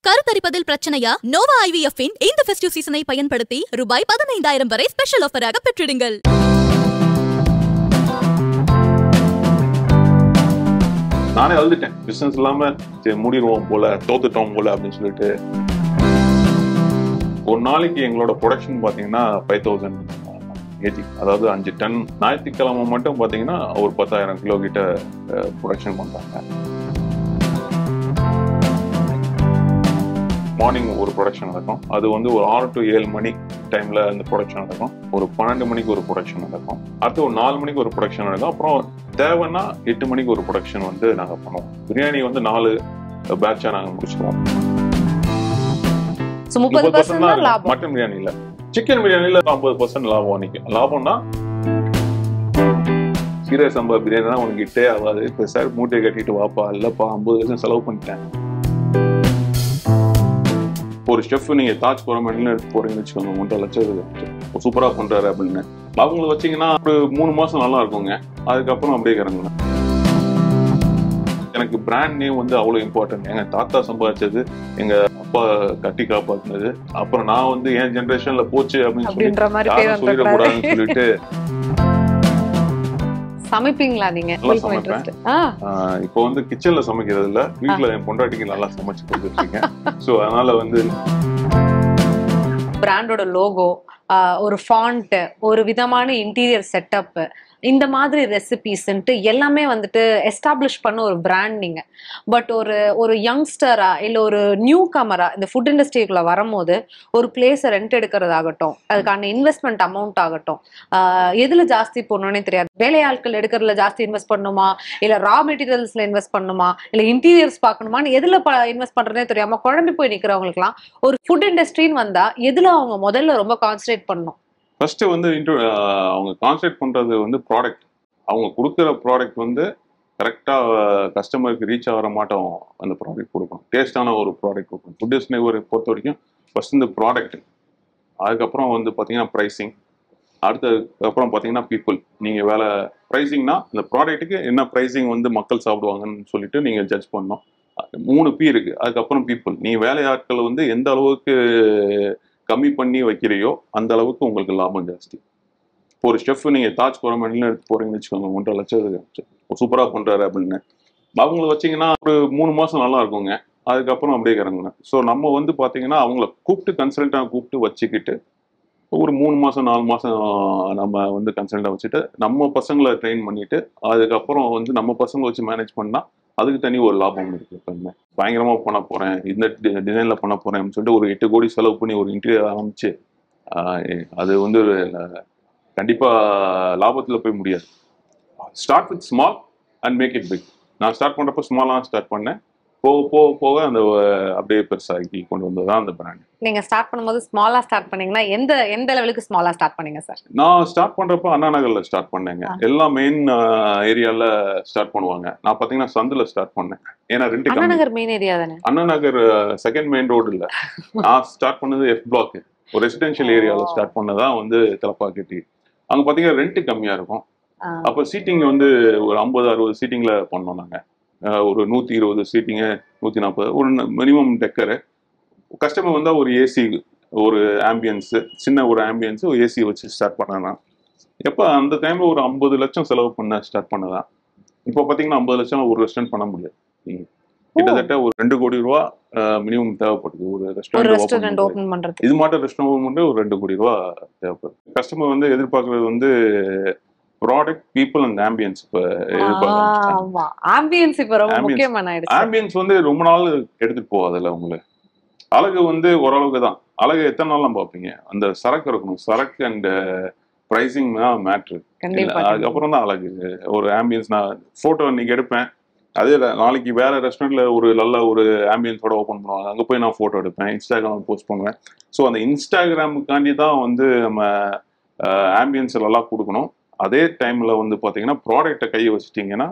கருத்தரிப்பதில் பிரச்சனையா நோவா ஐவிஎஃப் இன் இந்த ஃபெஸ்டிவ் சீசனை பயன்படுத்தி ரூபாய் பதினைந்தாயிரம் வரை ஸ்பெஷல் ஆஃபராக பெற்றிடுங்கள் நானே அழுதுட்டேன் பிசினஸ் இல்லாம சரி மூடிடுவோம் போல தோத்துட்டோம் போல அப்படின்னு சொல்லிட்டு ஒரு நாளைக்கு எங்களோட ப்ரொடக்ஷன் பாத்தீங்கன்னா ஃபைவ் தௌசண்ட் ஏஜி அதாவது அஞ்சு டன் ஞாயிற்றுக்கிழமை மட்டும் பாத்தீங்கன்னா ஒரு பத்தாயிரம் கிலோ கிட்ட ப்ரொடக்ஷன் பண்றாங்க மார்னிங் ஒரு ப்ரொடக்ஷன் நடக்கும் அது வந்து ஒரு ஆறு டு ஏழு மணி டைம்ல அந்த ப்ரொடக்ஷன் நடக்கும் ஒரு பன்னெண்டு மணிக்கு ஒரு ப்ரொடக்ஷன் நடக்கும் அடுத்து ஒரு நாலு மணிக்கு ஒரு ப்ரொடக்ஷன் நடக்கும் அப்புறம் தேவைன்னா எட்டு மணிக்கு ஒரு ப்ரொடக்ஷன் வந்து நாங்க பண்ணுவோம் பிரியாணி வந்து நாலு பேட்சா நாங்க முடிச்சிருவோம் So, முப்பது முப்பது பர்சன்ட் தான் லாபம் மட்டன் பிரியாணில சிக்கன் பிரியாணில ஐம்பது பர்சன்ட் லாபம் நிற்கும் லாபம்னா சீரக சம்பா பிரியாணி தான் உனக்கு இட்டே ஆகாது இப்போ சார் மூட்டையை கட்டிட்டு வாப்பா இல்லப்பா ஐம்பது லட்சம் செலவு பண்ணிட்டேன் ஒரு ஷெஃப் நீங்க தாஜ் கோரமெண்ட்ல எடுத்து போறீங்கன்னு வச்சுக்கோங்க ஒன்றரை லட்சம் சூப்பரா பண்றாரு அப்படின்னு அவங்கள வச்சீங்கன்னா ஒரு மூணு மாசம் நல்லா இருக்குங்க அதுக்கப்புறம் அப்படியே இறங்குங்க எனக்கு பிராண்ட் நேம் வந்து அவ்வளவு இம்பார்ட்டன்ட் எங்க தாத்தா சம்பாதிச்சது எங்க அப்பா கட்டி காப்பாத்துனது அப்புறம் நான் வந்து என் ஜெனரேஷன்ல போச்சு அப்படின்னு சொல்லி அப்படின்ற மாதிரி பேர் யாரும் வந்துடக்கூடாது சொல்லிடக்கூடாதுன்னு சொல்லிட்டு சமைப்பீங்களா நீங்க நல்லா உங்களுக்கு சமைப்பேன். இன்ட்ரெஸ்ட் ஆ ஆஹ் இப்போ வந்து கிச்சன்ல சமைக்கிறது இல்ல வீட்டுல என் பொண்டாட்டிக்கு நல்லா சமைச்சு கொடுத்துட்டு இருக்கேன் சோ அதனால வந்து பிராண்டோட லோகோ ஒரு ஃபாண்ட் ஒரு விதமான இன்டீரியர் செட்டப் இந்த மாதிரி ரெசிபிஸ்ன்ட்டு எல்லாமே வந்துட்டு எஸ்டாப்ளிஷ் பண்ண ஒரு பிராண்ட் நீங்க பட் ஒரு ஒரு யங்ஸ்டரா இல்ல ஒரு நியூ கமரா இந்த ஃபுட் இண்டஸ்ட்ரிக்குள்ள வரும்போது ஒரு பிளேஸை ரெண்ட் எடுக்கிறதாகட்டும் அதுக்கான இன்வெஸ்ட்மெண்ட் அமௌண்ட் ஆகட்டும் ஆஹ் எதுல ஜாஸ்தி போடணும்னே தெரியாது வேலையாட்கள் எடுக்கிறதுல ஜாஸ்தி இன்வெஸ்ட் பண்ணுமா இல்ல ரா மெட்டீரியல்ஸ்ல இன்வெஸ்ட் பண்ணுமா இல்ல இன்டீரியர்ஸ் பார்க்கணுமான்னு எதுல இன்வெஸ்ட் பண்றதே தெரியாம குழம்பி போய் நிக்கிறவங்களுக்குலாம் ஒரு ஃபுட் இண்டஸ்ட்ரின்னு வந்தா எதுல அவங்க முதல்ல ரொம்ப கான்சன்ட்ரேட் பண்ணணும் ஃபர்ஸ்ட் வந்து intro- ஆஹ் அவங்க கான்சென்ட்ரேட் பண்றது வந்து ப்ராடக்ட் அவங்க கொடுக்குற ப்ராடக்ட் வந்து கரெக்டா கஸ்டமருக்கு ரீச் ஆகிற மாட்டோம் அந்த ப்ராடக்ட் கொடுக்கணும் டேஸ்டான ஒரு ப்ராடக்ட் கொடுக்கணும் ஃபுட் ஒரு பொறுத்த வரைக்கும் ஃபர்ஸ்ட் இந்த ப்ராடக்ட் அதுக்கப்புறம் வந்து பார்த்தீங்கன்னா ப்ரைசிங் அடுத்தது அப்புறம் பார்த்தீங்கன்னா பீப்புள் நீங்கள் வேலை ப்ரைசிங்னா இந்த ப்ராடக்ட்டுக்கு என்ன ப்ரைசிங் வந்து மக்கள் சாப்பிடுவாங்கன்னு சொல்லிட்டு நீங்கள் ஜட்ஜ் பண்ணணும் அது மூணு பி இருக்கு அதுக்கப்புறம் பீப்புள் நீ வேலையாட்கள் வந்து எந்த அளவுக்கு கம்மி பண்ணி வைக்கிறையோ அந்த அளவுக்கு உங்களுக்கு லாபம் ஜாஸ்தி இப்போ ஒரு ஷெஃப் நீங்கள் தாஜ் கோரமெண்ட்ல எடுத்து போறீங்கன்னு வச்சுக்கோங்க ஒன்றரை லட்சம் சூப்பராக பண்றாரு அப்படின்னு அவங்கள வச்சீங்கன்னா ஒரு மூணு மாசம் நல்லா இருக்குங்க அதுக்கப்புறம் அப்படியே இறங்குங்க ஸோ நம்ம வந்து பார்த்தீங்கன்னா அவங்கள கூப்பிட்டு கன்சல்ட்டாக கூப்பிட்டு வச்சுக்கிட்டு ஒரு மூணு மாசம் நாலு மாசம் நம்ம வந்து கன்சல்ட்டாக வச்சுட்டு நம்ம பசங்களை ட்ரெயின் பண்ணிட்டு அதுக்கப்புறம் வந்து நம்ம பசங்களை வச்சு மேனேஜ் பண்ணா அதுக்கு தனி ஒரு லாபம் இருக்கு எப்பவுமே பயங்கரமா பண்ண போறேன் இந்த டிசைன்ல பண்ண போறேன் அப்படின்னு சொல்லிட்டு ஒரு எட்டு கோடி செலவு பண்ணி ஒரு இன்டீரியர் ஆரம்பிச்சு ஆஹ் அது வந்து ஒரு அஹ், கண்டிப்பா லாபத்துல போய் முடியாது start with small and make it big நான் ஸ்டார்ட் பண்றப்ப ஸ்மாலாக ஸ்டார்ட் பண்ணேன் போக போக போக அந்த அஹ், அப்படியே பெருசாக்கி கொண்டு வந்தது தான் அந்த பிராண்ட் நீங்க ஸ்டார்ட் பண்ணும்போது ஸ்மாலா ஸ்டார்ட் பண்ணீங்கன்னா எந்த எந்த லெவலுக்கு ஸ்மாலா ஸ்டார்ட் பண்ணீங்க சார் நான் ஸ்டார்ட் பண்றப்ப அண்ணா நகர்ல ஸ்டார்ட் பண்ணேங்க ஆ. எல்லா மெயின் ஏரியால ஸ்டார்ட் பண்ணுவாங்க நான் பாத்தீங்கன்னா சந்துல ஸ்டார்ட் பண்ணேன் ஏன்னா ரெண்டு அண்ணா கம்மி நகர் மெயின் ஏரியா தானே Anna Nagar second main road இல்ல நான் ஸ்டார்ட் பண்ணது எஃப் பிளாக் ஒரு ரெசிடென்ஷியல் ஏரியால ஓ. ஸ்டார்ட் பண்ணதான் வந்து தலப்பாக்கட்டி அங்க பாத்தீங்கன்னா ரெண்ட் கம்மியா இருக்கும் ஆ. அப்ப சீட்டிங் வந்து ஒரு ஐம்பது அறுபது சீட்டிங்ல பண்ணோம் நாங்க அஹ் ஒரு நூத்தி இருபது சீட்டிங்கு நூத்தி நாற்பது ஒரு மினிமம் டெக்கரு கஸ்டமர் வந்தா ஒரு ஏசி ஒரு ஆம்பியன்ஸ் சின்ன ஒரு ஆம்பியன்ஸ் ஒரு ஏசி வச்சு ஸ்டார்ட் பண்ணேன் எப்ப அந்த டைம்ல ஒரு ஐம்பது லட்சம் செலவு பண்ண ஸ்டார்ட் பண்ணதான் இப்போ பாத்தீங்கன்னா ஐம்பது லட்சம் ஒரு ரெஸ்டாரண்ட் பண்ண முடியாது நீங்க கிட்டத்தட்ட ஒரு ரெண்டு கோடி ரூபா மினிமம் தேவைப்படுது ஒரு ஒரு ரெஸ்டாரண்ட் ரெஸ்டாரண்ட் ஓபன் பண்றது இது மட்டும் ரெஸ்டாரண்ட் மட்டும் ஒரு ரெண்டு கோடி ரூபா தேவைப்படுது கஸ்டமர் வந்து எதிர்பார்க்கறது வந்து ப்ராடக்ட் பீப்புள் அண்ட் ஆம்பியன்ஸ் இப்போ எதிர்பார்க்க ஆமா ஆம்பியன்ஸ் இப்ப ரொம்ப Ambience. முக்கியமான ஆயிடுச்சு ஆம்பியன்ஸ் வந்து ரொம்ப நாள் எடுத்துட்டு போகாதுல்ல உங்களுக்கு அழகு வந்து ஓரளவுக்கு தான் அழகு எத்தனை நாள்லாம் பார்ப்பீங்க அந்த சரக்கு இருக்கணும் சரக்கு அண்ட் ப்ரைசிங் தான் மேட்ரு கண்டிப்பா அதுக்கப்புறம் தான் அழகு ஒரு ஆம்பியன்ஸ் நான் ஃபோட்டோ இன்னைக்கு எடுப்பேன் அதே ல- நாளைக்கு வேற ரெஸ்டாரண்ட்ல ஒரு நல்ல ஒரு ஆம்பியன்ஸோட ஓப்பன் பண்ணுவாங்க அங்கே போய் நான் ஃபோட்டோ எடுப்பேன் இன்ஸ்டாகிராம் போஸ்ட் பண்ணுவேன் ஸோ அந்த இன்ஸ்டாகிராமுக்காண்டி தான் வந்து நம்ம ஆம்பியன்ஸ் எல்லாம் கொடுக்கணும் அதே டைம்ல வந்து பார்த்தீங்கன்னா ப்ராடக்ட்டை கையை வச்சுட்டீங்கன்னா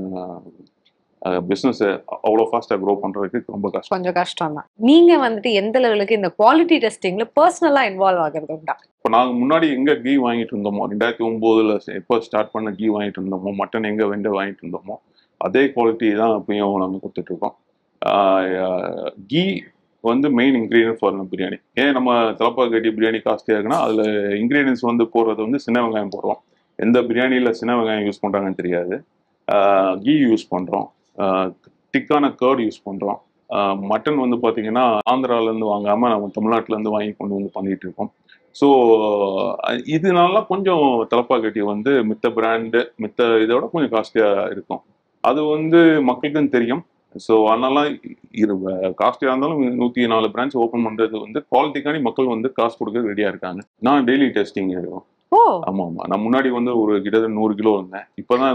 பிஸ்னஸ் அவ்வளோ ஃபாஸ்ட்டாக க்ரோ பண்ணுறதுக்கு ரொம்ப கஷ்டம் கொஞ்சம் கஷ்டம் தான் நீங்க வந்துட்டு எந்த லெவலுக்கு இந்த குவாலிட்டி டெஸ்டிங்ல பர்சனலா இன்வால்வ் ஆகுறது உண்டா இப்போ நாங்கள் முன்னாடி எங்கே கீ வாங்கிட்டு இருந்தோமோ ரெண்டாயிரத்தி ஒம்போதுல எப்போ ஸ்டார்ட் பண்ண கீ வாங்கிட்டு இருந்தோமோ மட்டன் எங்கே வெண்டு வாங்கிட்டு இருந்தோமோ அதே குவாலிட்டி தான் இப்பயும் நம்ம கொடுத்துட்டு இருக்கோம் கீ வந்து மெயின் இன்க்ரீடியன்ட் ஃபார் பிரியாணி ஏன் நம்ம தலப்பா கட்டி பிரியாணி காஸ்ட்லியாக இருக்குன்னா அதில் இன்க்ரீடியன்ஸ் வந்து போடுறது வந்து சின்ன வெங்காயம் போடுறோம் எந்த பிரியாணியில் சின்ன வெங்காயம் யூஸ் பண்ணுறாங்கன்னு தெரியாது கீ யூஸ் பண்ணுறோம் திக்கான கேர்ட் யூஸ் பண்ணுறோம் மட்டன் வந்து பார்த்தீங்கன்னா ஆந்திராலேருந்து வாங்காமல் நம்ம தமிழ்நாட்டிலேருந்து வாங்கி கொண்டு வந்து பண்ணிட்டு இருக்கோம் ஸோ இதனால கொஞ்சம் தலப்பாக்கட்டி வந்து மித்த பிராண்டு மித்த இதோட கொஞ்சம் காஸ்ட்லியாக இருக்கும் அது வந்து மக்களுக்கும் தெரியும் ஸோ அதனால இரு காஸ்ட்லியாக இருந்தாலும் நூற்றி நாலு பிரான்ச் ஓப்பன் பண்ணுறது வந்து குவாலிட்டிக்காண்டி மக்கள் வந்து காசு கொடுக்க ரெடியாக இருக்காங்க நான் டெய்லி டெஸ்டிங் இருக்கும் ஓ ஆமா ஆமா நான் முன்னாடி வந்து ஒரு கிட்டத்தட்ட நூறு கிலோ இருந்தேன் இப்பதான்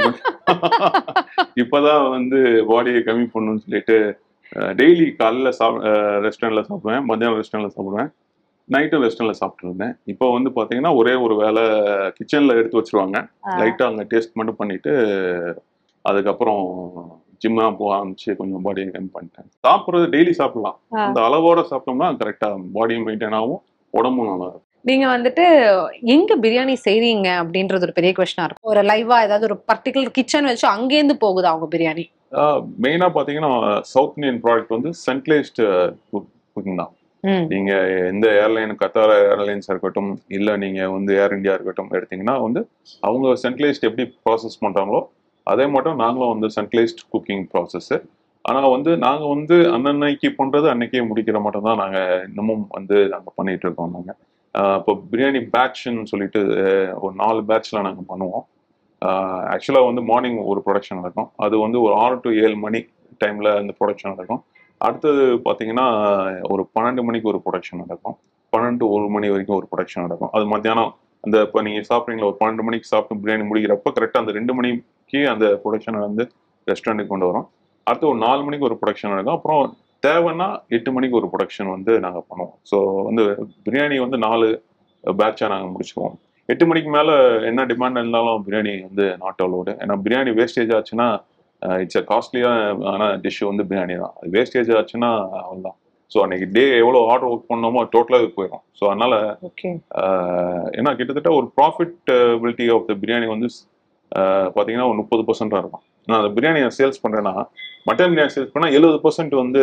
இப்பதான் வந்து பாடியை கம்மி பண்ணணும்னு சொல்லிட்டு டெய்லி காலைல சாப் ரெஸ்டாரண்ட்ல சாப்பிடுவேன் மத்தியானம் ரெஸ்டாரண்ட்ல சாப்பிடுவேன் நைட்டும் ரெஸ்டாரண்ட்ல சாப்பிட்டு இருந்தேன் இப்போ வந்து பாத்தீங்கன்னா ஒரே ஒரு வேலை கிச்சன்ல எடுத்து வச்சிருவாங்க ஆ. லைட்டா அங்க டேஸ்ட் மட்டும் பண்ணிட்டு அதுக்கப்புறம் ஜிம்மா போக ஆரம்பிச்சு கொஞ்சம் பாடியை கம்மி பண்ணிட்டேன் சாப்பிட்றது டெய்லி சாப்பிடலாம் ஆ. அந்த அளவோட சாப்பிட்டோம்னா கரெக்டா பாடியும் மெயின்டைன் ஆகும் உடம்பும் நல்லா இருக்கும் நீங்க வந்துட்டு எங்க பிரியாணி செய்றீங்க அப்படின்றது ஒரு பெரிய கொஸ்டினா இருக்கும் ஒரு லைவா ஏதாவது ஒரு பர்டிகுலர் கிச்சன் வச்சு அங்கேருந்து போகுது அவங்க பிரியாணி மெயினாக பார்த்தீங்கன்னா சவுத் இந்தியன் ப்ராடக்ட் வந்து சென்ட்ரலைஸ்டு குக்கிங் தான் ம் நீங்க எந்த ஏர்லைன் கத்தார் ஏர்லைன்ஸ் இருக்கட்டும் இல்லை நீங்க வந்து ஏர் இந்தியா இருக்கட்டும் எடுத்தீங்கன்னா வந்து அவங்க சென்ட்ரலைஸ்ட் எப்படி ப்ராசஸ் பண்றாங்களோ அதே மட்டும் நாங்களும் வந்து சென்ட்ரலைஸ்ட் குக்கிங் ப்ராசஸ் ஆனால் வந்து நாங்கள் வந்து அன்னன்னைக்கு பண்ணுறது அன்னைக்கே முடிக்கிற மட்டும் தான் நாங்கள் இன்னமும் வந்து நாங்கள் பண்ணிட்டு இருக்கோம் நாங்கள் இப்போ பிரியாணி பேட்ச்னு சொல்லிட்டு அஹ், ஒரு நாலு பேட்ச்ல நாங்கள் பண்ணுவோம் ஆக்சுவலாக வந்து மார்னிங் ஒரு ப்ரொடக்ஷன் நடக்கும் அது வந்து ஒரு ஆறு டு ஏழு மணி டைமில் அந்த ப்ரொடக்ஷன் நடக்கும் அடுத்தது பார்த்தீங்கன்னா ஒரு பன்னெண்டு மணிக்கு ஒரு ப்ரொடக்ஷன் நடக்கும் பன்னெண்டு to ஒரு மணி வரைக்கும் ஒரு ப்ரொடக்ஷன் நடக்கும் அது மத்தியானம் அந்த இப்போ நீங்கள் சாப்பிட்றீங்களா ஒரு பன்னெண்டு மணிக்கு சாப்பிட்டு பிரியாணி முடிக்கிறப்ப கரெக்டாக அந்த ரெண்டு மணிக்கு அந்த ப்ரொடக்ஷனை வந்து ரெஸ்டாரண்ட்டுக்கு கொண்டு வரோம் அடுத்து ஒரு நாலு மணிக்கு ஒரு ப்ரொடக்ஷன் நடக்கும் அப்புறம் தேவைன்னா எட்டு மணிக்கு ஒரு ப்ரொடக்ஷன் வந்து நாங்கள் பண்ணுவோம் ஸோ வந்து பிரியாணி வந்து நாலு பேட்சாக நாங்கள் முடிச்சுக்குவோம் எட்டு மணிக்கு மேலே என்ன டிமாண்ட் இருந்தாலும் பிரியாணி வந்து நாட் அலோடு ஏன்னா பிரியாணி வேஸ்டேஜ் ஆச்சுன்னா இட்ஸ் அ காஸ்ட்லியான டிஷ் வந்து பிரியாணி தான் அது வேஸ்டேஜ் ஆச்சுன்னா அவ்வளோதான் ஸோ அன்னைக்கு டே எவ்வளோ ஆர்டர் ஒர்க் பண்ணோமோ டோட்டலாக போயிடும் ஸோ அதனால ஓகே ஆஹ் ஏன்னா கிட்டத்தட்ட ஒரு ப்ராஃபிட்டபிலிட்டி ஆஃப் த பிரியாணி வந்து ஆஹ் பார்த்தீங்கன்னா ஒரு முப்பது பர்சன்டாக இருக்கும் நான் அந்த பிரியாணியை சேல்ஸ் பண்ணுறேன்னா மட்டன் பிரியாணி சேல்ஸ் பண்ணால் எழுபது பர்சன்ட் வந்து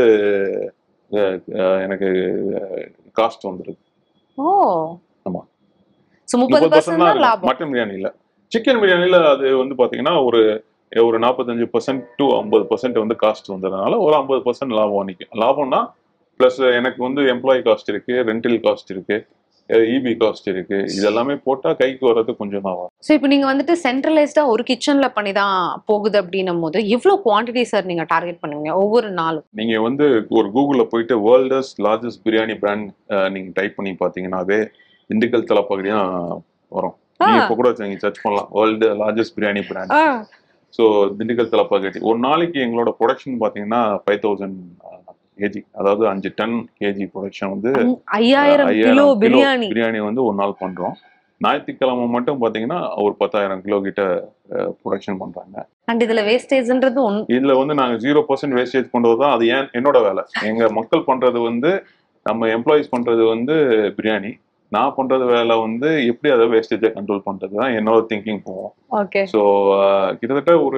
ஆஹ் ஆஹ் எனக்கு காஸ்ட் வந்துடுது ஓ ஆமா. சோ முப்பது பர்சன்ட் தான் லாபம் மட்டன் பிரியாணியில் சிக்கன் பிரியாணியில் அது வந்து பார்த்தீங்கன்னா ஒரு ஒரு நாற்பத்தஞ்சு பர்சன்ட் டு ஐம்பது பர்சன்ட் வந்து காஸ்ட் வந்ததுனால ஒரு ஐம்பது பர்சன்ட் லாபம் நிற்கும் லாபம்னா ப்ளஸ் எனக்கு வந்து எம்ப்ளாயி காஸ்ட் இருக்கு ரெண்டல் காஸ்ட் இருக்கு இபி காஸ்ட் இருக்கு இதெல்லாமே போட்டால் கைக்கு வர்றது கொஞ்சம் தான் வரும் சோ இப்போ நீங்க வந்துட்டு சென்ட்ரலைஸ்டா ஒரு கிச்சன்ல பண்ணி தான் போகுது அப்படின்னும் போது எவ்வளவு குவாண்டிட்டி சார் நீங்க டார்கெட் பண்ணுவீங்க ஒவ்வொரு நாளும் நீங்க வந்து ஒரு கூகுளில் போயிட்டு வேர்ல்டஸ் லார்ஜஸ்ட் பிரியாணி பிராண்ட் நீங்க டைப் பண்ணி பார்த்தீங்கன்னாவே திண்டுக்கல் தலைப்பகுதி தான் வரும் நீங்க இப்போ கூட நீங்க சர்ச் பண்ணலாம் world largest biryani brand so Dindigul Thalappakatti ஒரு நாளைக்கு எங்களோட ப்ரொடக்ஷன் பார்த்தீங்கன்னா ஃபைவ் தௌசண்ட் கேஜி அதாவது அஞ்சு டன் கேஜி ப்ரொடக்ஷன் வந்து ஐயாயிரம் கிலோ ஐயாயிரம் பிரியாணி பிரியாணி வந்து ஒரு நாள் பண்றோம் ஞாயிற்றுக்கிழமை மட்டும் பார்த்தீங்கன்னா ஒரு பத்தாயிரம் கிலோ கிட்ட ப்ரொடக்ஷன் பண்றாங்க அண்ட் இதுல வேஸ்டேஜ்ன்றது ஒன் இதுல வந்து நாங்க ஜீரோ பர்சன்ட் வேஸ்டேஜ் பண்றது தான் அது ஏன் என்னோட வேலை எங்க மக்கள் பண்றது வந்து நம்ம எம்ப்ளாயிஸ் பண்றது வந்து பிரியாணி நான் பண்றது வேலை வந்து எப்படி அதை வேஸ்டேஜை கண்ட்ரோல் பண்றது தான் என்னோட திங்கிங் போவோம் ஓகே ஸோ கிட்டத்தட்ட ஒரு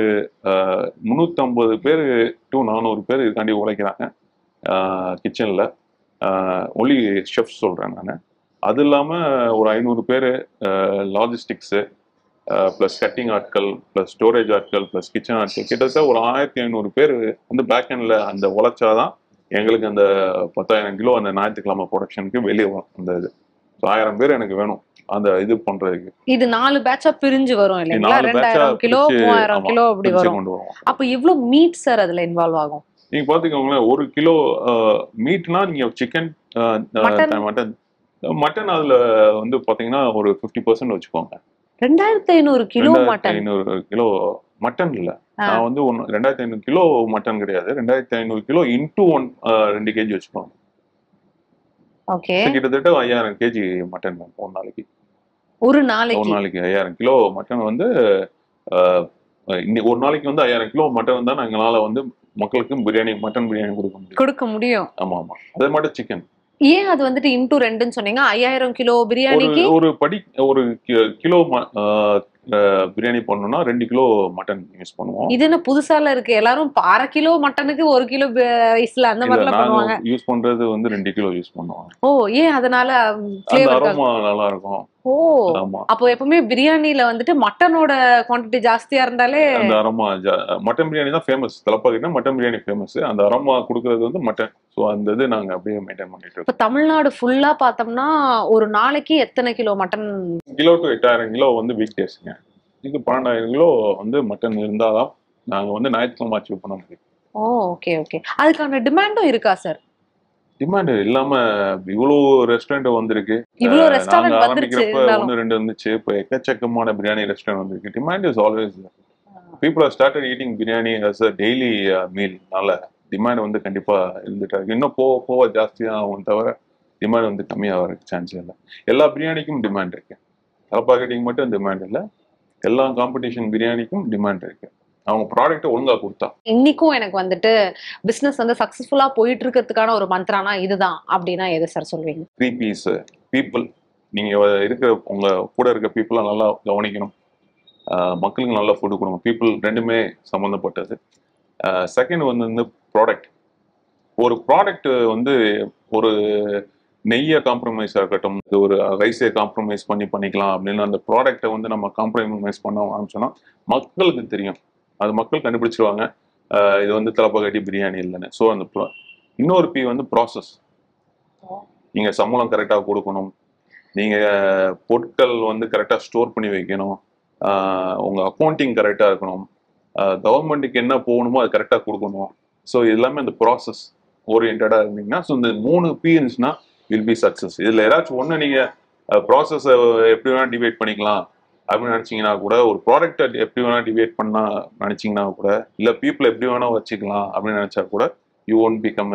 முந்நூற்றம்பது பேர் டு நானூறு பேர் இதுக்காண்டி உழைக்கிறாங்க கிச்சனில் ஒன்லி ஷெஃப் சொல்கிறேன் நான் அது இல்லாமல் ஒரு ஐநூறு பேர் லாஜிஸ்டிக்ஸு ப்ளஸ் கட்டிங் ஆட்கள் ப்ளஸ் ஸ்டோரேஜ் ஆட்கள் ப்ளஸ் கிச்சன் ஆட்கள் கிட்டத்தட்ட ஒரு ஆயிரத்தி ஐநூறு பேர் வந்து பேக் எண்டில் அந்த உழைச்சாதான் எங்களுக்கு அந்த பத்தாயிரம் கிலோ அந்த ஞாயிற்றுக்கிழமை ப்ரொடக்ஷனுக்கு வெளியே வரும் அந்த இது ஸோ ஆயிரம் பேர் எனக்கு வேணும் அந்த இது பண்ணுறதுக்கு இது நாலு பேட்சா பிரிஞ்சு வரும் இல்லைங்களா நாலு batch ஆ ரெண்டாயிரம் கிலோ பிரிச்சு, மூவாயிரம் ஆமா, கிலோ அப்படி பிரிச்சு வரும் கொண்டு வருவோம் அப்ப எவ்வளவு மீட் சார் அதுல இன்வால்வ் ஆகும் நீங்க பாத்துக்கோங்களேன் ஒரு கிலோ மீட்னா நீங்க சிக்கன் Mutton? மட்டன் மட்டன் அதுல வந்து பாத்தீங்கன்னா ஒரு ஃபிஃப்டி பர்சன்ட் வச்சுக்கோங்க ரெண்டாயிரத்தி ஐநூறு கிலோ ரெண்டாயிரத்தி மட்டன் ஐநூறு கிலோ மட்டன் இல்ல ஆ. நான் வந்து ஒன்னு ரெண்டாயிரத்தி ஐநூறு கிலோ மட்டன் கிடையாது ரெண்டாயிரத்தி ஐநூறு கிலோ இன்டூ ஒன் ரெண்டு கேஜி வச்சுக்கோங்க ஓகே கிட்டத்தட்ட ஐயாயிரம் கேஜி மட்டன் வேணும் ஒரு நாளைக்கு ஒரு ஒரு நாளைக்கு நாளைக்கு ஐயாயிரம் கிலோ மட்டன் வந்து ஆஹ், இன்னி ஒரு நாளைக்கு வந்து ஐயாயிரம் கிலோ மட்டன் தான் எங்களால வந்து மக்களுக்கு பிரியாணி மட்டன் பிரியாணி கொடுக்க முடியும் கொடுக்க முடியும் ஆமா ஆமா அதே மட்டும் சிக்கன் ஏன் அது வந்துட்டு இன்டூ ரெண்டுன்னு சொன்னீங்க ஐயாயிரம் கிலோ ஒரு பிரியாணிக்கு ஒரு படி ஒரு கி- கிலோ ம- ஆஹ் பிரியாணி பண்ணணும்னா ரெண்டு கிலோ மட்டன் யூஸ் பண்ணுவோம் இது என்ன புதுசால இருக்கு எல்லாரும் இப்ப அரை கிலோ மட்டனுக்கு ஒரு கிலோ ரைஸ்ல அந்த இல்ல மாதிரிலாம் பண்ணுவாங்க நாங்க யூஸ் பண்றது வந்து ரெண்டு கிலோ யூஸ் பண்ணுவோம் ஓ ஏன் அதனால அந்த ஃபிளேவர் அரோமா நல்லா இருக்கும் ஓ ஆமா அப்போ எப்பவுமே பிரியாணில வந்துட்டு மட்டனோட குவாண்டிட்டி ஜாஸ்தியா இருந்தாலே அந்த அரோமா மட்டன் பிரியாணி தான் ஃபேமஸ் தலப்பாக்கிட்டா மட்டன் பிரியாணி ஃபேமஸ் அந்த அரோமா கொடுக்கறது வந்து மட்டன் ஸோ அந்த இது நாங்க அப்படியே மெயின்டைன் பண்ணிட்டு இருக்கோம் இப்ப தமிழ்நாடு ஃபுல்லா பார்த்தோம்னா ஒரு நாளைக்கு எத்தனை கிலோ மட்டன் கிலோ டு எட்டாயிரம் கிலோ வந்து வீக் டேஸ்ங்க இது பன்னெண்டாயிரம் கிலோ வந்து மட்டன் இருந்தாதான் நாங்க வந்து ஞாயிற்றுக்கிழமை அச்சீவ் பண்ண முடியும் ஓ ஓகே ஓகே அதுக்கான டிமாண்டும் இருக்கா சார் டிமாண்ட் இல்லாம இவ்வளோ ரெஸ்டாரண்ட் வந்திருக்கு இவ்வளவு நாங்க ரெஸ்டாரண்ட் வந்துருச்சு ஆரம்பிக்கிறப்ப இருந்தாலும் ஒன்று ரெண்டு வந்துச்சு இப்போ எக்கச்சக்கமான பிரியாணி ரெஸ்டாரண்ட் வந்திருக்கு demand is always people are started eating biryani as a daily மீல்னால டிமாண்ட் வந்து கண்டிப்பா இருந்துட்டு இருக்கு. இன்னும் போக போக ஜாஸ்தியாகும் தவிர டிமாண்ட் வந்து கம்மியாகிறதுக்கு சான்ஸ் இல்லை எல்லா பிரியாணிக்கும் டிமாண்ட் இருக்கு தலப்பாக்கெட்டிங் மட்டும் டிமாண்ட் இல்லை எல்லா காம்படிஷன் பிரியாணிக்கும் டிமாண்ட் இருக்கு அவங்க ப்ராடக்ட்டை ஒழுங்கா கொடுத்தா இன்னைக்கும் எனக்கு வந்துட்டு பிசினஸ் வந்து சக்சஸ்ஃபுல்லா போயிட்டு இருக்கிறதுக்கான ஒரு மந்த்ரானா இதுதான் அப்படின்னா எது சார் சொல்வீங்க த்ரீ பீஸ் பீப்புள் நீங்க இருக்கிற உங்க கூட இருக்க பீப்புளை நல்லா கவனிக்கணும் ஆஹ் மக்களுக்கு நல்ல ஃபுட்டு கொடுங்க பீப்புள் ரெண்டுமே சம்மந்தப்பட்டது செகண்ட் வந்து வந்து ப்ராடக்ட் ஒரு ப்ராடக்ட் வந்து ஒரு நெய்யை காம்ப்ரமைஸ் இருக்கட்டும் இது ஒரு ரைஸை காம்ப்ரமைஸ் பண்ணி பண்ணிக்கலாம் அப்படின்னு அந்த ப்ராடக்ட்டை வந்து நம்ம காம்ப்ரமைஸ் பண்ண ஆரம்பிச்சோம்னா மக்களுக்கு தெரியும் அது மக்கள் கண்டுபிடிச்சிருவாங்க ஆஹ் இது வந்து தலப்பாக்கட்டி பிரியாணி இல்லைன்னு ஸோ அந்த pro- இன்னொரு பி வந்து ப்ராசஸ் நீங்க சம்பளம் கரெக்டாக கொடுக்கணும் நீங்க பொருட்கள் வந்து கரெக்டாக ஸ்டோர் பண்ணி வைக்கணும் ஆஹ் உங்க அக்கௌண்டிங் கரெக்டாக இருக்கணும் கவர்மெண்ட்டுக்கு என்ன போகணுமோ அது கரெக்டாக கொடுக்கணும் ஸோ எல்லாமே அந்த ப்ராசஸ் ஓரியன்டாக இருந்தீங்கன்னா ஸோ இந்த மூணு பி இருந்துச்சுன்னா வில் பி சக்ஸஸ் இதில் ஏதாச்சும் ஒன்று நீங்கள் ப்ராசஸை எப்படி வேணால் டிவைட் பண்ணிக்கலாம் அப்படின்னு நினச்சிங்கன்னா கூட ஒரு ப்ராடக்ட்டை எப்படி வேணால் டிவைட் பண்ணா நினச்சிங்கன்னா கூட இல்லை பீப்புளை எப்படி வேணால் வச்சுக்கலாம் அப்படின்னு நினச்சா கூட you won't become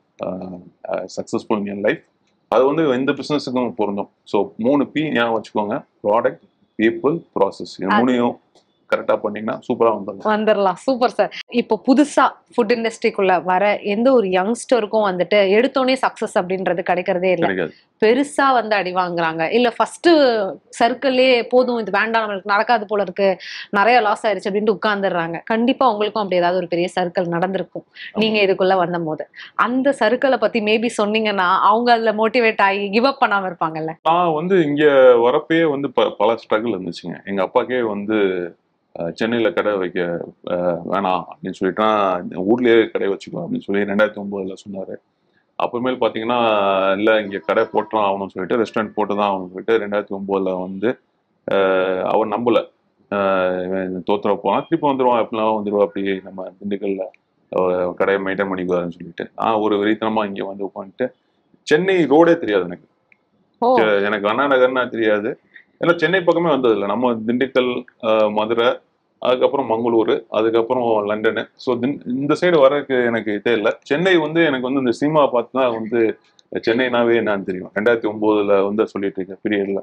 successful in life அது வந்து எந்த பிஸ்னஸுக்கும் பொருந்தும் ஸோ மூணு பி ஞாபகம் வச்சுக்கோங்க ப்ராடக்ட் பீப்புள் ப்ராசஸ் இது மூணையும் கரெக்டாக பண்ணீங்கன்னா சூப்பராக வந்துடலாம் வந்துடலாம் சூப்பர் சார் இப்போ புதுசா ஃபுட் இண்டஸ்ட்ரிக்குள்ள வர எந்த ஒரு யங்ஸ்டருக்கும் வந்துட்டு எடுத்தோடனே சக்சஸ் அப்படின்றது கிடைக்கிறதே இல்லை கிடைக்காது பெருசா வந்து அடி வாங்குறாங்க இல்ல ஃபர்ஸ்ட் சர்க்கிள்லே போதும் இது வேண்டாம் நம்மளுக்கு நடக்காது போல இருக்கு நிறைய லாஸ் ஆயிருச்சு அப்படின்ட்டு உட்கார்ந்துடுறாங்க கண்டிப்பா உங்களுக்கும் அப்படி ஏதாவது ஒரு பெரிய சர்க்கிள் நடந்திருக்கும் நீங்க இதுக்குள்ள வந்த போது அந்த சர்க்கிளை பத்தி மேபி சொன்னீங்கன்னா அவங்க அதுல மோட்டிவேட் ஆகி கிவ் அப் பண்ணாம இருப்பாங்கல்ல நான் வந்து இங்க வரப்பே வந்து ப- பல ஸ்ட்ரகிள் இருந்துச்சுங்க எங்க அப்பாக்கே வந்து அஹ், சென்னையில கடை வைக்க அஹ், வேணாம் அப்படின்னு சொல்லிட்டு நான் ஊர்லயே கடை வச்சுக்கோ அப்படின்னு சொல்லி ரெண்டாயிரத்தி ஒன்பதுல சொன்னாரு அப்புறமேல் பாத்தீங்கன்னா இல்ல இங்க கடை போட்டுதான் ஆகணும்னு சொல்லிட்டு ரெஸ்டாரண்ட் போட்டு தான் ஆகணும்னு சொல்லிட்டு ரெண்டாயிரத்தி ஒன்பதுல வந்து அஹ், அவர் நம்பல அஹ், இவன் தோத்துற போனா திருப்பி வந்துருவான் எப்படிலாம் வந்துருவா அப்படி நம்ம திண்டுக்கல்ல அஹ், கடையை மெயின்டைன் பண்ணிக்குவாருன்னு சொல்லிட்டு நான் ஒரு வெறித்தனமா இங்க வந்து உட்காந்துட்டு சென்னை ரோடே தெரியாது எனக்கு ஓ சரி, எனக்கு அண்ணா நகர்னா தெரியாது ஏன்னா சென்னை பக்கமே வந்ததில்லை நம்ம திண்டுக்கல் ஆஹ், மதுரை அதுக்கப்புறம் மங்களூர் அதுக்கப்புறம் லண்டனு ஸோ இந்த சைடு வரதுக்கு எனக்கு இதே இல்லை சென்னை வந்து எனக்கு வந்து இந்த சினிமா பார்த்து தான் வந்து சென்னைனாவே என்னன்னு தெரியும் ரெண்டாயிரத்தி ஒம்போதுல வந்து சொல்லிட்டு இருக்கேன் பீரியட்ல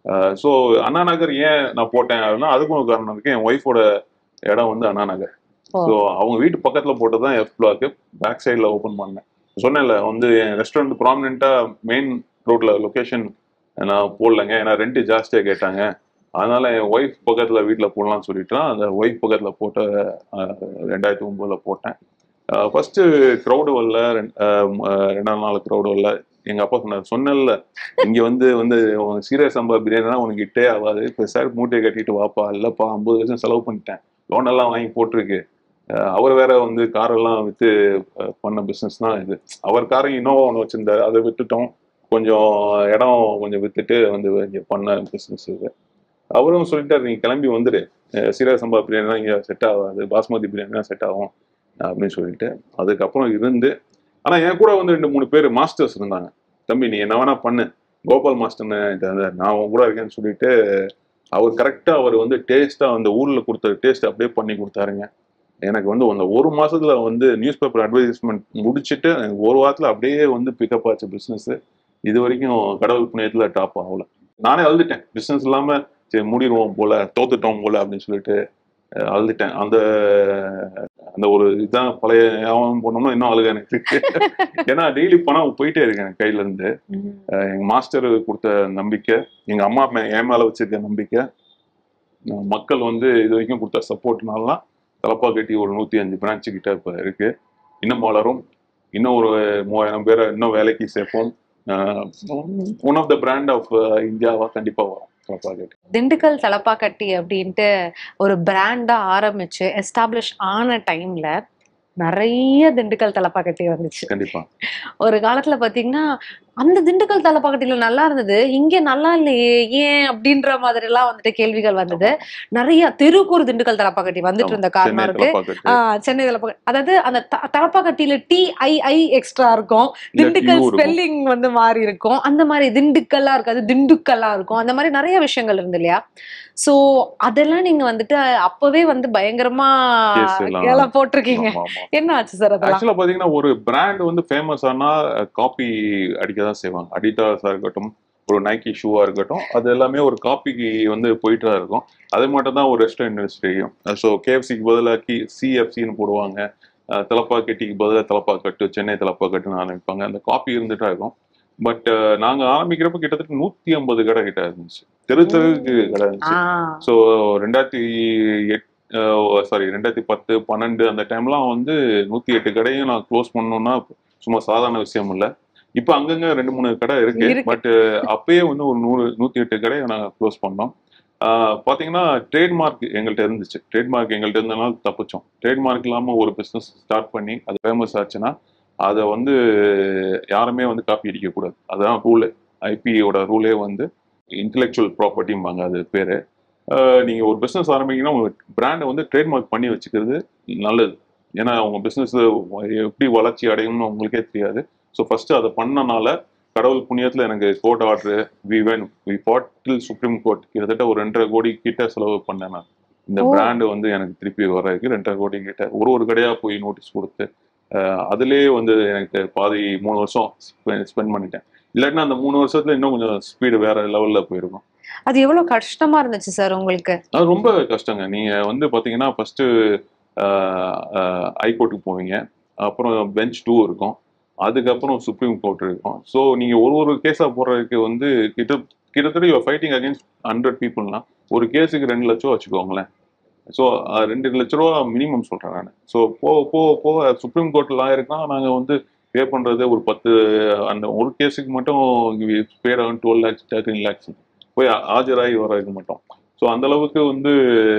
ஸோ அண்ணா நகர் ஏன் நான் போட்டேன் அப்படின்னா அதுக்கும் ஒரு காரணம் இருக்கு என் ஒய்ஃபோட இடம் வந்து அண்ணா நகர் ஓ. ஸோ அவங்க வீட்டு பக்கத்துல போட்டு தான் எஃப் பிளாக்கு பேக் சைடில் ஓப்பன் பண்ணேன் சொன்னேன்ல வந்து என் ரெஸ்டாரண்ட் ப்ராமினெண்ட்டாக மெயின் ரோட்ல லொகேஷன் நான் போடலைங்க ஏன்னா ரெண்ட் ஜாஸ்தியாக கேட்டாங்க அதனால என் ஒய்ஃப் பக்கத்தில் வீட்டில் போடலாம்னு சொல்லிட்டு தான் அந்த ஒய்ஃப் பக்கத்தில் போட்ட அஹ், ரெண்டாயிரத்தி ஒம்போதுல போட்டேன் ஃபர்ஸ்ட் க்ரௌடு வரல ரெண்- அஹ், ம- அஹ், ரெண்டாம் நாள் க்ரௌடு வரல எங்க அப்பா சொன்னார் சொன்னல இங்க வந்து வந்து உனக்கு சீரக சம்பா பிரியாணினா உனக்கு இட்டே ஆகாது இப்போ சார் மூட்டையை கட்டிட்டு வாப்பா இல்லப்பா ஐம்பது லட்சம் செலவு பண்ணிட்டேன் லோன் எல்லாம் வாங்கி போட்டிருக்கு அஹ், அவர் வேற வந்து காரெல்லாம் வித்து அஹ், பண்ண பிசினஸ் தான் இது அவர் காரை இன்னோவா ஒன்று வச்சிருந்தாரு அதை விட்டுட்டோம் கொஞ்சம் இடம் கொஞ்சம் வித்துட்டு வந்து இங்க பண்ண பிசினஸ் இது அவரும் சொல்லிட்டாரு நீ கிளம்பி வந்துரு அஹ், சீரக சம்பா பிரியாணி தான் இங்க செட் ஆகாது பாஸ்மதி பிரியாணி தான் செட் ஆகும் அப்படின்னு சொல்லிட்டு அதுக்கப்புறம் இருந்து ஆனா என் கூட வந்து ரெண்டு மூணு பேர் மாஸ்டர்ஸ் இருந்தாங்க தம்பி நீ என்ன வேணா பண்ணு கோபால் மாஸ்டர்னு இது அது நான் உன் கூட இருக்கேன்னு சொல்லிட்டு அவர் கரெக்டா அவர் வந்து டேஸ்டா அந்த ஊர்ல கொடுத்த டேஸ்ட் அப்படியே பண்ணி கொடுத்தாருங்க எனக்கு வந்து அந்த ஒரு மாசத்துல வந்து நியூஸ் பேப்பர் அட்வர்டைஸ்மெண்ட் முடிச்சுட்டு எனக்கு ஒரு வாரத்துல அப்படியே வந்து பிக்கப் ஆச்சு பிசினஸ் இது வரைக்கும் கடவுள் புண்ணியத்துல டாப் ஆகல நானே அழுதுட்டேன் பிசினஸ் இல்லாம சரி மூடிடுவோம் போல தோத்துட்டோம் போல அப்படின்னு சொல்லிட்டு அஹ், அழுதுட்டேன் அந்த அந்த ஒரு இதுதான் பழைய ஞாபகம் போனோம்னா இன்னும் அழுக எனக்கு இருக்கு ஏன்னா டெய்லி பணம் போயிட்டே இருக்கு எனக்கு கையில இருந்து ம். அஹ் எங்க மாஸ்டர் கொடுத்த நம்பிக்கை எங்க அம்மா மே- என் மேல வச்சிருக்க நம்பிக்கை அஹ் மக்கள் வந்து இது வரைக்கும் கொடுத்த சப்போர்ட்னால தலப்பா கட்டி ஒரு நூற்றி அஞ்சு பிரான்ச்சு கிட்ட இப்போ இருக்கு இன்னும் வளரும் இன்னும் ஒரு மூவாயிரம் பேரை இன்னும் வேலைக்கு சேர்ப்போம் one of the brand of இந்தியாவா கண்டிப்பா வரும் தலப்பா கட்டி திண்டுக்கல் தலப்பாக்கட்டி அப்படின்ட்டு ஒரு பிராண்டா ஆரம்பிச்சு எஸ்டாப்ளிஷ் ஆன டைம்ல நிறைய திண்டுக்கல் தலப்பாக்கட்டி வந்துச்சு கண்டிப்பா ஒரு காலத்துல பாத்தீங்கன்னா அந்த திண்டுக்கல் தலப்பாக்கட்டியில நல்லா இருந்தது இங்க நல்லா இல்லையே ஏன் அப்படின்ற மாதிரி எல்லாம் வந்துட்டு கேள்விகள் வந்தது நிறைய தெருவுக்கு ஒரு திண்டுக்கல் தலப்பாக்கட்டி வந்துட்டு இருந்த காரணம் சென்னை இருக்கு தலப்பா கட்டி ஆஹ் சென்னை தலப்பாக்கட்டி அதாவது அந்த த- தலப்பாக்கட்டியில டி ஐ ஐ எக்ஸ்ட்ரா இருக்கும் இல்ல திண்டுக்கல் Q இருக்கும். ஸ்பெல்லிங் வந்து மாறி இருக்கும் அந்த மாதிரி திண்டுக்கல்லா இருக்காது திண்டுக்கல்லா இருக்கும் அந்த மாதிரி நிறைய விஷயங்கள் இருந்து இல்லையா சோ அதெல்லாம் நீங்க வந்துட்டு அப்பவே வந்து பயங்கரமா Case எல்லாம். எல்லாம் போட்டிருக்கீங்க ஆமா, ஆமா. என்ன ஆச்சு சார் அதெல்லாம் ஆக்சுவலா பாத்தீங்கன்னா ஒரு பிராண்ட் வந்து ஃபேமஸ் ஆனா காப்பி அடிக்க தான் செய்வாங்க அடிதாஸா இருக்கட்டும் ஒரு நைக்கி ஷூவா இருக்கட்டும் அது எல்லாமே ஒரு காப்பிக்கு வந்து போயிட்டு தான் இருக்கும் அது மட்டும் தான் ஒரு ரெஸ்டாரண்ட் இண்டஸ்ட்ரியும் ஸோ கேஎஃப்சிக்கு பதிலாக கி சிஎஃப்சின்னு போடுவாங்க அஹ் தலப்பா கட்டிக்கு பதிலாக தலப்பா கட்டு சென்னை தலப்பா கட்டுன்னு ஆரம்பிப்பாங்க அந்த காப்பி இருந்துட்டா இருக்கும் பட் நாங்க ஆரம்பிக்கிறப்ப கிட்டத்தட்ட நூத்தி ஐம்பது கடை கிட்ட இருந்துச்சு தெரு தெருவுக்கு கடை இருந்துச்சு ஆஹ் ஸோ ரெண்டாயிரத்தி எட் சாரி ரெண்டாயிரத்தி பத்து பன்னெண்டு அந்த டைம்லாம் வந்து நூத்தி எட்டு கடையும் நான் க்ளோஸ் பண்ணணும்னா சும்மா சாதாரண விஷயம் இல்லை இப்போ அங்கங்க ரெண்டு மூணு கடை இருக்கு இருக்கு. பட் அப்பயே வந்து ஒரு நூறு நூத்தி எட்டு கடையை நாங்கள் க்ளோஸ் பண்ணோம் ஆஹ் பாத்தீங்கன்னா ட்ரேட்மார்க் எங்கள்கிட்ட இருந்துச்சு ட்ரேட்மார்க் எங்கள்கிட்ட இருந்தனால தப்பிச்சோம் ட்ரேட்மார்க் இல்லாமல் ஒரு பிஸ்னஸ் ஸ்டார்ட் பண்ணி அது ஃபேமஸ் ஆச்சுன்னா அதை வந்து யாருமே வந்து காப்பி அடிக்கக்கூடாது அதுதான் ரூலு ஐபியோட ரூலே வந்து இன்டெலெக்சுவல் ப்ராப்பர்ட்டிம்பாங்க அது பேர் நீங்கள் ஒரு பிஸ்னஸ் ஆரம்பிங்கன்னா உங்கள் பிராண்டை வந்து ட்ரேட்மார்க் பண்ணி வச்சுக்கிறது நல்லது ஏன்னா உங்க பிஸ்னஸ் எப்படி வளர்ச்சி அடையும்னு உங்களுக்கே தெரியாது ஸோ ஃபர்ஸ்ட் அதை பண்ணனால கடவுள் புண்ணியத்தில் எனக்கு court order we when we fought till Supreme Court கிட்டத்தட்ட ஒரு ரெண்டரை கோடி கிட்ட செலவு பண்ணேன் நான் இந்த ஓ. பிராண்டு வந்து எனக்கு திருப்பி வர்றதுக்கு ரெண்டரை கோடி கிட்ட ஒரு ஒரு கடையாக போய் நோட்டீஸ் கொடுத்து அஹ், அதுலயே வந்து எனக்கு பாதி மூணு வருஷம் ஸ்பெண்ட் பண்ணிட்டேன் இல்லாட்டினா அந்த மூணு வருஷத்துல இன்னும் கொஞ்சம் ஸ்பீடு வேற லெவல்ல போயிருக்கும் அது எவ்வளவு கஷ்டமா இருந்துச்சு சார் உங்களுக்கு அது ரொம்ப கஷ்டங்க நீங்க வந்து பாத்தீங்கன்னா ஃபர்ஸ்ட் ஹைகோர்ட்டுக்கு போவீங்க அப்புறம் பெஞ்ச் டூ இருக்கும் அதுக்கப்புறம் சுப்ரீம் கோர்ட் இருக்கும் ஸோ நீங்க ஒரு ஒரு கேஸா போடுறதுக்கு வந்து கிட்ட கிட்டத்தட்ட யூ ஃபைட்டிங் அகேன்ஸ்ட் ஹண்ட்ரட் பீப்புள்னா ஒரு கேஸுக்கு ரெண்டு லட்சம் வச்சுக்கோங்களேன் ஸோ ரெண்டு லட்ச ரூபா மினிமம் சொல்றேன் நான் ஸோ போக போக போக சுப்ரீம் கோர்ட் லாயருக்குனா நாங்கள் வந்து பே பண்றது ஒரு பத்து அந்த ஒரு கேஸுக்கு மட்டும் பேர் ஆகும் டுவெல் லேக்ஸ் தேர்ட்டின் லேக்ஸ் போய் ஆஜராகி வர்றதுக்கு மட்டும் ஸோ அந்த அளவுக்கு வந்து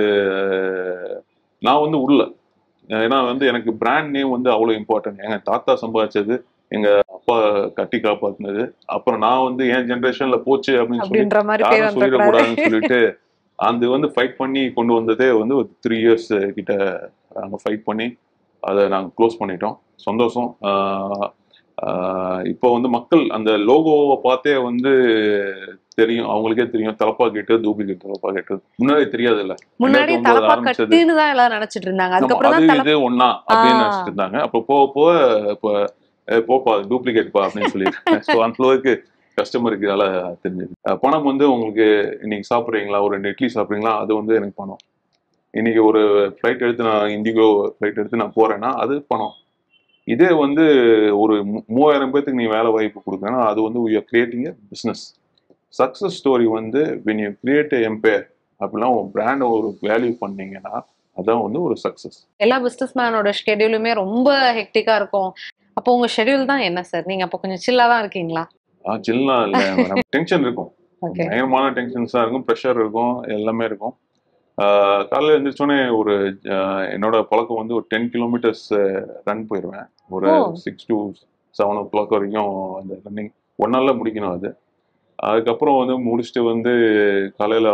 அஹ், நான் வந்து உள்ள ஏன்னா வந்து எனக்கு பிராண்ட் நேம் வந்து அவ்வளோ இம்பார்ட்டன்ட் எங்க தாத்தா சம்பாதிச்சது எங்க அப்பா கட்டி காப்பாத்துனது அப்புறம் நான் வந்து என் ஜென்ரேஷன்ல போச்சு அப்படின்னு சொல்லி அப்படின்ற மாதிரி பேர் யாரும் வந்துடக்கூடாது சொல்லிடக்கூடாதுன்னு சொல்லிட்டு அது வந்து ஃபைட் பண்ணி கொண்டு வந்ததே வந்து ஒரு த்ரீ இயர்ஸ் கிட்ட நாங்கள் ஃபைட் பண்ணி அதை நாங்கள் க்ளோஸ் பண்ணிட்டோம் சந்தோஷம் ஆஹ் ஆஹ் இப்போ வந்து மக்கள் அந்த லோகோவை பார்த்தே வந்து தெரியும் அவங்களுக்கே தெரியும் தலப்பா கேட்டு டூப்ளிகேட் தலப்பா கேட்டு முன்னாடி தெரியாது இல்ல முன்னாடி 2009 தலப்பா ஆரம்பிச்சது. கட்டுன்னு தான் எல்லாரும் நினைச்சிட்டு இருந்தாங்க அதுக்கப்புறம் அது தான் தல இது ஒண்ணா அப்படின்னு ஆ. நினைச்சிட்டு இருந்தாங்க அப்போ போக போக இப்போ அஹ் போப்பா டூப்ளிகேட் பா அப்படின்னு சொல்லியிருக்காங்க ஸோ அந்த அளவுக்கு கஸ்டமருக்கு இதால தெரிஞ்சது அஹ் பணம் வந்து உங்களுக்கு இன்னைக்கு சாப்பிட்றீங்களா ஒரு ரெண்டு இட்லி சாப்பிட்றீங்களா அது வந்து எனக்கு பணம் இன்னைக்கு ஒரு ஃப்ளைட் எடுத்து நான் இண்டிகோ ஃப்ளைட் எடுத்து நான் போறேன்னா அது பணம் இதே வந்து ஒரு மூ- மூவாயிரம் பேத்துக்கு நீ வேலை வாய்ப்பு கொடுக்குறேன்னா அது வந்து you creating a business success story வந்து வென் யூ கிரியேட் எம்பேர் அப்படிலாம் உன் பிராண்டை ஒரு வேல்யூ பண்ணீங்கன்னா அதான் வந்து ஒரு சக்ஸஸ் எல்லா பிசினஸ் மேனோட ஷெட்யூலுமே ரொம்ப ஹெக்டிக்கா இருக்கும் அப்போ உங்க ஷெட்யூல் தான் என்ன சார் நீங்க அப்போ கொஞ்சம் சில்லா தான் இருக்கீங்களா ஆ சில்லாம் இல்லை மேடம் டென்ஷன் இருக்கும் ஓகே பயங்கரமான டென்ஷன்ஸாக இருக்கும் ப்ரெஷர் இருக்கும் எல்லாமே இருக்கும் ஆஹ் காலையில எழுந்திரிச்சோடனே ஒரு ஆஹ் என்னோட பழக்கம் வந்து ஒரு டென் கிலோமீட்டர்ஸ் ரன் போயிடுவேன் ஒரு oh. Six to seven o'clock வரைக்கும் அந்த ரன்னிங் ஒன் நாளில் முடிக்கணும் அது அதுக்கப்புறம் வந்து முடிச்சுட்டு வந்து காலையில்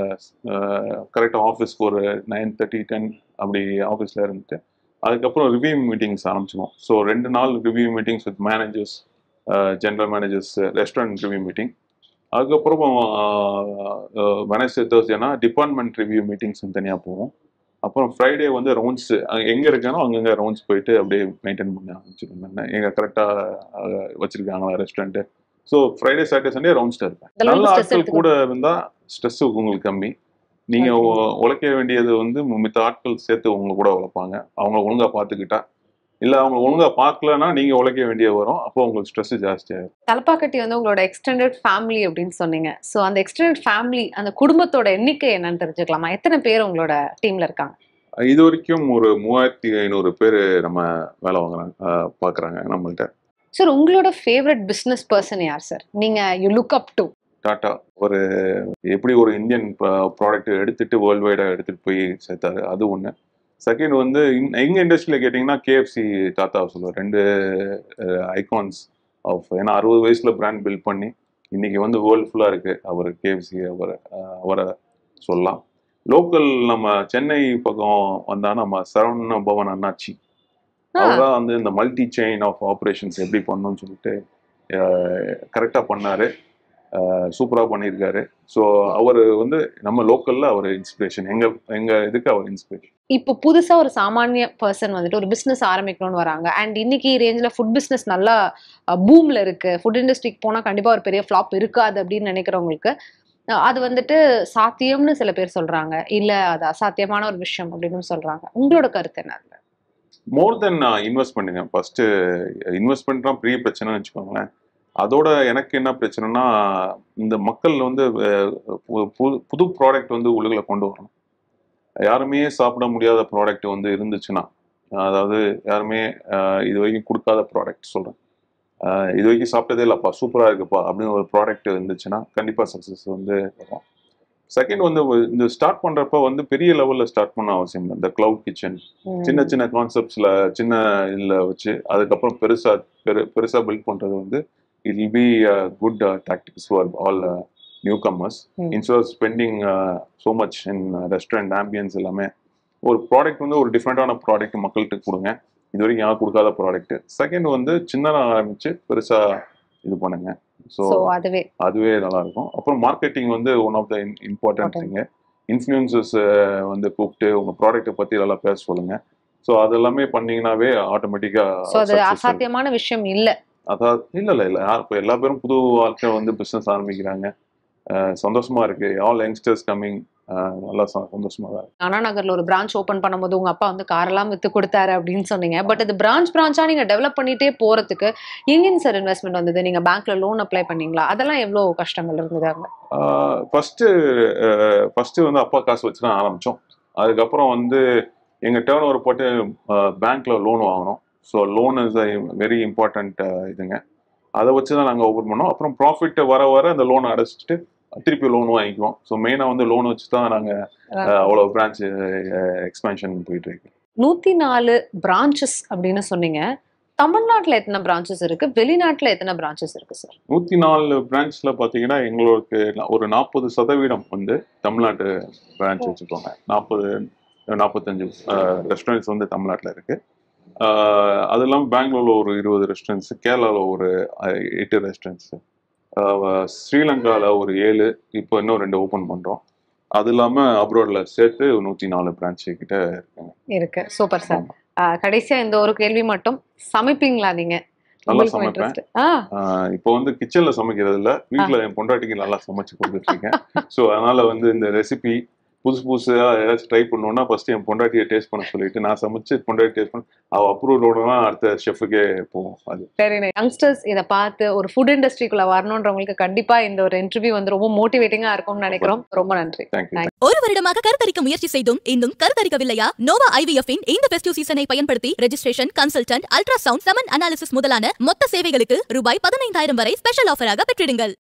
கரெக்டாக ஆஃபீஸ்க்கு ஒரு நைன் தேர்ட்டி டென் அப்படி ஆஃபீஸில் இருந்துட்டு அதுக்கப்புறம் ரிவ்யூ மீட்டிங்ஸ் ஆரம்பிச்சிடுவோம் ஸோ ரெண்டு நாள் review meetings with managers general managers restaurant review meeting அதுக்கப்புறம் வெனஸ்டே தேர்ஸ்டேனா டிபார்ட்மெண்ட் ரிவ்யூ மீட்டிங்ஸ் தனியாக போவோம் அப்புறம் ஃப்ரைடே வந்து ரவுண்ட்ஸ் எங்கே இருக்கானோ அங்கங்கே ரவுண்ட்ஸ் போயிட்டு அப்படியே மெயின்டைன் பண்ண ஆரம்பிச்சிருந்தேன் எங்கே கரெக்டாக வச்சுருக்காங்களா restaurant so Friday Saturday Sunday ரவுண்ட்ஸில் இருப்பேன் இந்த அளவுக்கு நல்ல stress ஆட்கள் எடுத்துக்க- கூட இருந்தால் ஸ்ட்ரெஸ் உங்களுக்கு கம்மி நீங்கள் Okay. உழைக்க வேண்டியது வந்து மித்த ஆட்கள் சேர்த்து உங்களை கூட உழைப்பாங்க அவங்கள ஒழுங்காக பார்த்துக்கிட்டா இல்ல அவங்க ஒழுங்கா பார்க்கலன்னா நீங்க உழைக்க வேண்டிய வரும் அப்போ உங்களுக்கு ஸ்ட்ரெஸ் ஜாஸ்தியாகும் தலப்பாக்கட்டி வந்து உங்களோட எக்ஸ்டெண்டட் ஃபேமிலி அப்படின்னு சொன்னீங்க ஸோ அந்த எக்ஸ்டெண்டட் ஃபேமிலி அந்த குடும்பத்தோட எண்ணிக்கை என்னன்னு தெரிஞ்சுக்கலாமா எத்தனை பேர் உங்களோட டீம்ல இருக்காங்க இது வரைக்கும் ஒரு மூவாயிரத்தி ஐநூறு பேர் நம்ம வேலை வாங்குறாங்க அஹ், பாக்குறாங்க நம்மள்ட்ட சார் உங்களோட ஃபேவரட் பிசினஸ் பர்சன் யார் சார் நீங்க you look up to Tata ஒரு எப்படி ஒரு இந்தியன் ப்ராடக்ட் எடுத்துட்டு வேர்ல்டு வைடா எடுத்துட்டு போய் சேர்த்தாரு அது ஒண்ணு செகண்ட் வந்து இன்- எங்க இண்டஸ்ட்ரியில கேட்டிங்கன்னா கேஎஃப்சி தாத்தா சொல்லுவார் ரெண்டு ஐகான்ஸ் ஆஃப் ஏன்னா அறுபது வயசுல பிராண்ட் பில்ட் பண்ணி இன்னைக்கு வந்து வேர்ல்டு ஃபுல்லா இருக்கு அவர் கேஎஃப்சி அவரை அஹ், அவரை சொல்லலாம் லோக்கல் நம்ம சென்னை பக்கம் வந்தா நம்ம சரவண பவன் அண்ணாச்சி அவர்தான் வந்து இந்த மல்டி செயின் ஆஃப் ஆப்ரேஷன்ஸ் எப்படி பண்ணணும்னு சொல்லிட்டு கரெக்டாக பண்ணாரு சூப்பராக பண்ணியிருக்காரு ஸோ அவர் வந்து நம்ம லோக்கல்ல அவர் இன்ஸ்பிரேஷன் எங்க எங்க இதுக்கு அவர் இன்ஸ்பிரேஷன் இப்போ புதுசா ஒரு சாமானிய பர்சன் வந்துட்டு ஒரு பிசினஸ் ஆரம்பிக்கணும்னு வராங்க அண்ட் இன்னைக்கு ரேஞ்சில் ஃபுட் பிசினஸ் நல்லா பூம்ல இருக்கு ஃபுட் இண்டஸ்ட்ரிக்கு போனா கண்டிப்பா ஒரு பெரிய ஃப்ளாப் இருக்காது அப்படின்னு நினைக்கிறவங்களுக்கு அஹ், அது வந்துட்டு சாத்தியம்னு சில பேர் சொல்றாங்க இல்ல அது அசாத்தியமான ஒரு விஷயம் அப்படின்னு சொல்றாங்க உங்களோட கருத்து என்ன அதுல மோர் தென் இன்வெஸ்ட்மெண்ட்டுங்க ஃபர்ஸ்ட் இன்வெஸ்ட்மெண்ட் தான் பெரிய பிரச்சனைன்னு வச்சுக்கோங்களேன் அதோட எனக்கு என்ன பிரச்சனைனா இந்த மக்கள் வந்து அஹ், பு- புது- புது ப்ராடக்ட் வந்து உள்ளுக்குள்ள கொண்டு வரணும் யாருமே சாப்பிட முடியாத ப்ராடக்ட் வந்து இருந்துச்சுன்னா அதாவது யாருமே அஹ், இது வரைக்கும் கொடுக்காத ப்ராடக்ட் சொல்றேன் அஹ், இது வரைக்கும் சாப்பிட்டதே இல்லப்பா சூப்பரா இருக்குப்பா அப்படின்னு ஒரு ப்ராடக்ட் இருந்துச்சுன்னா கண்டிப்பா சக்ஸஸ் வந்து வரும் செகண்ட் வந்து இந்த ஸ்டார்ட் பண்றப்ப வந்து பெரிய லெவல்ல ஸ்டார்ட் பண்ண அவசியம் இல்லை இந்த கிளவுட் கிச்சன் சின்ன சின்ன கான்செப்ட்ஸ்ல சின்ன இதுல வச்சு அதுக்கப்புறம் பெருசா பெரு பெருசா பில்ட் பண்றது வந்து it will be good tactics for all new comers Hmm. Instead spending so much in restaurant ambience எல்லாமே ஒரு ப்ராடக்ட் வந்து ஒரு டிஃப்ரெண்டான ப்ராடக்ட் மக்கள்கிட்ட கொடுங்க இது வரைக்கும் யாரும் கொடுக்காத ப்ராடக்ட் செகண்ட் வந்து சின்னதா ஆரம்பிச்சு பெருசா இது பண்ணுங்க ஸோ ஸோ அதுவே அதுவே நல்லா இருக்கும் அப்புறம் மார்க்கெட்டிங் வந்து one of the important Important. Thing influences வந்து கூப்பிட்டு உங்க ப்ராடக்ட்டை பத்தி நல்லா பேச சொல்லுங்க ஸோ அது எல்லாமே பண்ணீங்கன்னாவே ஆட்டோமேட்டிக்கா ஸோ அது அசாத்தியமான விஷயம் இல்ல அதாவது இல்ல இல்ல இல்ல யார் இப்போ எல்லா பேரும் புது வாழ்க்கை வந்து பிசினஸ் ஆரம்பிக்கிறாங்க அஹ் சந்தோஷமா இருக்கு ஆல் யங்ஸ்டர்ஸ் கம்மிங் நல்லா ச- சந்தோஷமா தான் இருக்கு அண்ணா நகர்ல ஒரு பிரான்ச் ஓபன் பண்ணும்போது உங்க அப்பா வந்து காரெல்லாம் வித்து கொடுத்தாரு அப்படின்னு சொன்னீங்க பட் அது பிரான்ச் பிரான்ச்சா நீங்க டெவலப் பண்ணிட்டே போறதுக்கு எங்கேயும் சார் இன்வெஸ்ட்மெண்ட் வந்தது நீங்க பேங்க்ல லோன் அப்ளை பண்ணீங்களா அதெல்லாம் எவ்வளவு கஷ்டங்கள் இருந்தது அங்க ஃபர்ஸ்ட் ஃபர்ஸ்ட் வந்து அப்பா காசு வச்சு தான் ஆரம்பிச்சோம் அதுக்கப்புறம் வந்து எங்க டேர்ன் ஓவர் போட்டு பேங்க்ல லோன் வாங்கினோம் so loan is very important இதுங்க அதை வச்சு தான் நாங்கள் ஓப்பன் பண்ணோம் அப்புறம் ப்ராஃபிட் வர வர அந்த லோனை அடைச்சிட்டு திருப்பி லோன் வாங்கிக்குவோம் ஸோ மெயினாக வந்து லோன் வச்சு தான் நாங்கள் அவ்வளோ பிரான்ச் எக்ஸ்பேன்ஷன் போயிட்டு இருக்கு நூத்தி நாலு பிரான்ச்சஸ் அப்படின்னு சொன்னீங்க தமிழ்நாட்டுல எத்தனை பிரான்ச்சஸ் இருக்கு வெளிநாட்டுல எத்தனை பிரான்ச்சஸ் இருக்கு சார் நூற்றி நாலு பிரான்ச்சில் பார்த்தீங்கன்னா எங்களுக்கு ஒரு நாற்பது சதவீதம் வந்து தமிழ்நாட்டு பிரான்ச் வச்சுக்கோங்க நாற்பது நாற்பத்தஞ்சு ரெஸ்டாரண்ட்ஸ் வந்து தமிழ்நாட்டில் இருக்கு ஆஹ் அது இல்லாமல் பெங்களூர்ல ஒரு இருபது ரெஸ்டாரண்ட்ஸ் கேரளாவில் ஒரு அஹ், எட்டு ரெஸ்டாரண்ட்ஸ் ஸ்ரீலங்காவில் ஒரு ஏழு இப்போ இன்னும் ரெண்டு ஓப்பன் பண்ணுறோம் அது இல்லாமல் அப்ராடில் சேர்த்து நூற்றி நாலு பிரான்ச் கிட்ட இருக்குங்க இருக்கு சூப்பர் சார் கடைசியா இந்த ஒரு கேள்வி மட்டும் சமைப்பீங்களா நீங்க நல்லா உங்களுக்கும் சமைப்பேன் interest? ஆ ஆஹ் இப்போ வந்து கிச்சன்ல சமைக்கிறது இல்ல வீட்ல என் பொண்டாட்டிக்கு நல்லா சமைச்சு கொடுத்துட்டு இருக்கேன் ஸோ அதனால வந்து இந்த ரெசிபி புதுசு புதுசா ஏதாச்சும் ட்ரை பண்ணணும்னா ஃபர்ஸ்ட் என் பொண்டாட்டியை டேஸ்ட் பண்ண சொல்லிட்டு நான் சமைச்சு பொண்டாட்டி டேஸ்ட் பண்ண அவ அப்ரூவலோட தான் அடுத்த ஷெஃபுக்கே போவோம் அது சரி யங்ஸ்டர்ஸ் இதை பார்த்து ஒரு ஃபுட் இண்டஸ்ட்ரிக்குள்ள வரணுன்றவங்களுக்கு கண்டிப்பா இந்த ஒரு இன்டர்வியூ வந்து ரொம்ப மோட்டிவேட்டிங்கா இருக்கும்னு நினைக்கிறோம் ரொம்ப நன்றி தேங்க்யூ ஒரு வருடமாக கருத்தரிக்க முயற்சி செய்தும் இன்னும் கருத்தரிக்கவில்லையா நோவா ஐவிஎஃப் இன் இந்த ஃபெஸ்டிவ் சீசனை பயன்படுத்தி registration consultant ultrasound semen analysis முதலான மொத்த சேவைகளுக்கு ரூபாய் பதினைந்தாயிரம் வரை ஸ்பெஷல் ஆஃபராக பெற்றிடுங்கள்